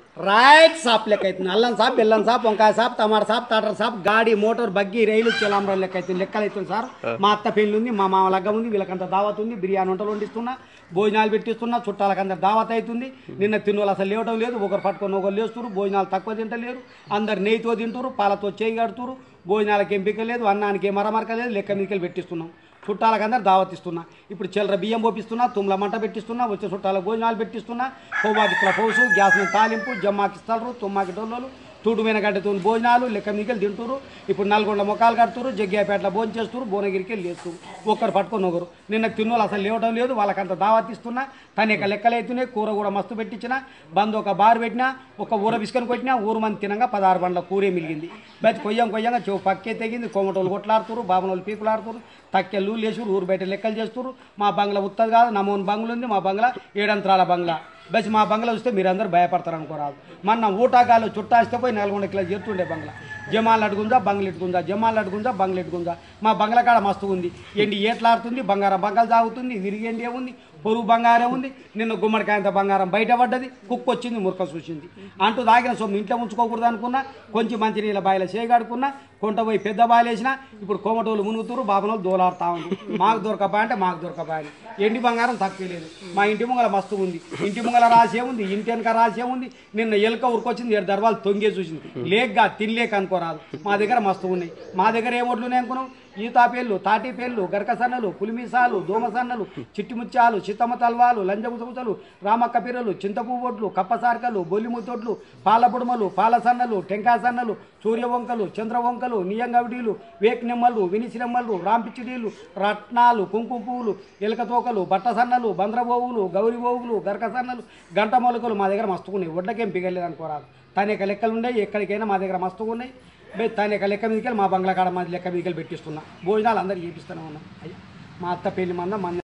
right సాప్ లెక్క అవుతుంది అల్లం సాప్ బెల్లం సాప్ వంకాయ సాప్ టమాటా సాప్ టాటర్ సాప్ గాడి మోటార్ బగ్గి రైలు చిలాంబరం లెక్క అవుతుంది లెక్కలు అవుతుంది సార్ మా అత్త పెళ్లి ఉంది మా మామ లగ్గం ఉంది వీళ్ళకంత దావత్ ఉంది బిర్యానీ వంటలు వండిస్తున్నా భోజనాలు పెట్టిస్తున్నా చుట్టాలకంత దావత్ అవుతుంది నిన్న తిన్నోళ్ళు అసలు లేవటం లేదు ఒకరు పట్టుకొని ఒకరు లేస్తున్నారు భోజనాలు తక్కువ తింటలేరు అందరు నెయ్యితో తింటారు పాలతో చేయి కడుతురు భోజనాలకు ఎంపిక లేదు అన్నానికి ఏం మరమరక లేదు లెక్క మీదకి పెట్టిస్తున్నాం చుట్టాలకు అందరు దావత్ ఇస్తున్నా ఇప్పుడు చిల్లర బియ్యం పోపిస్తున్నా తుమ్ల మంట పెట్టిస్తున్నా వచ్చే చుట్టాలకు భోజనాలు పెట్టిస్తున్నా కొవ్వాకి ఇట్లా పౌసు గ్యాస్ మీద తాలింపు జమ్మాకి ఇస్తారు తుమ్మాకి డొల్లలు తూటు మీద గడ్డతో భోజనాలు లెక్క మీదకి తింటురు ఇప్పుడు నల్గొండ మొక్కలు కడుతురు జగ్గాపేటలో భోజనం చేస్తురు భువనగిరికి వెళ్ళి లేస్తురు ఒక్కరు పట్టుకొని ఒకరు నిన్న తిన్నోళ్ళు అసలు లేవటం లేదు వాళ్ళకంత దావత్ ఇస్తున్నా తనేక లెక్కలు అవుతున్నాయి కూర కూడా మస్తు పెట్టించిన బంద్ ఒక బారు పెట్టినా ఒక ఊర బిస్కొని కొట్టినా ఊరు మంది తినంగా పదహారు బండ్ల కూరే మిలిగింది బతి కొయ్యం కొయ్యంగా చెవు పక్కే తెగింది కొమ్మటోళ్ళు కొట్లాడుతురు బాబనోళ్ళు పీకులాడుతురు తక్కెళ్ళు లేచురు ఊరు బయట లెక్కలు చేస్తురు మా బంగ్లా ఉత్తది కాదు నమోన్ బంగ్లా ఉంది మా బంగ్లా ఏడంతరాల బంగ్లా బస్ మా బంగ్లా చూస్తే మీరందరూ భయపడతారు అనుకోరాదు మొన్న ఊటాకాలు చుట్టాస్తే పోయి నల్గొండ కిలో చేరుతుండే బంగ్లా జమాలు అడుగుందా బంగ్లు ఇట్టుకుందా జమాలు అడుగుందా బంగ్లు ఇట్టుకుందా మా బంగ్లా కాడ మస్తు ఉంది ఎండి ఏట్లాడుతుంది బంగారం బంగాలు తాగుతుంది విరిగేండి ఉంది పొరుగు బంగారం ఉంది నిన్న గుమ్మడికాయంత బంగారం బయట పడ్డది కుక్క వచ్చింది మురక చూసింది అంటూ తాగిన సొమ్ము ఇంట్లో ఉంచుకోకూడదు అనుకున్నా కొంచెం మంచి నీళ్ళ బాయిల చేయగడుకున్నా కొంట పోయి పెద్ద బాయిలు వేసినా ఇప్పుడు కోమటోళ్ళు మునుగుతురు బాబనోళ్ళు దోలాడుతా ఉంది మాకు దొరకపా అంటే మాకు దొరకపా అని ఎండి బంగారం తక్కువ లేదు మా ఇంటి ముంగల మస్తు ఉంది ఇంటి ముంగల రాసే ఉంది ఇంటి వెనక రాసే ఉంది నిన్న ఎలుక ఉరికొచ్చింది ఏడు దర్వాలు తొంగే చూసింది లేకగా తినలేక అనుకోరాదు మా దగ్గర మస్తు ఉన్నాయి మా దగ్గర ఏ ఒడ్లు ఉన్నాయి అనుకున్నాం ఈతాపేళ్ళు తాటిపేళ్ళు గరకసన్నలు పులిమిసాలు దోమసన్నలు చిట్టిముత్యాలు చిత్తమ్మ తల్వాలు లంజముసముసలు రామక్క పిర్రలు చింతపువ్వు ఒడ్లు కప్పసార్కలు బొల్లిముత్తొడ్లు పాల బుడమలు పాల సన్నలు టెంకాయ సన్నలు సూర్యవంకలు చంద్రవంకలు నియంగవిడీలు వేక్ నిమ్మలు వినిసి నిమ్మలు రాంపిచ్చిడీలు రత్నాలు కుంకుమ పువ్వులు ఎలక తోకలు బట్ట సన్నలు బంద్రబోవులు గౌరి బోవులు గరక సన్నలు గంట మొలకలు మా దగ్గర మస్తుకున్నాయి వడ్లకేం పిగలేదు అనుకోరాదు తనేక లెక్కలు ఉన్నాయి ఎక్కడికైనా మా దగ్గర మస్తుగా ఉన్నాయి బే తనేక లెక్క మీదకి మా బంగ్లా కాడ మా లెక్క మీదకి పెట్టిస్తున్నా భోజనాలు అందరికి చేపిస్తూనే ఉన్నాం అయ్యా మా అత్త పెళ్లి మంద మన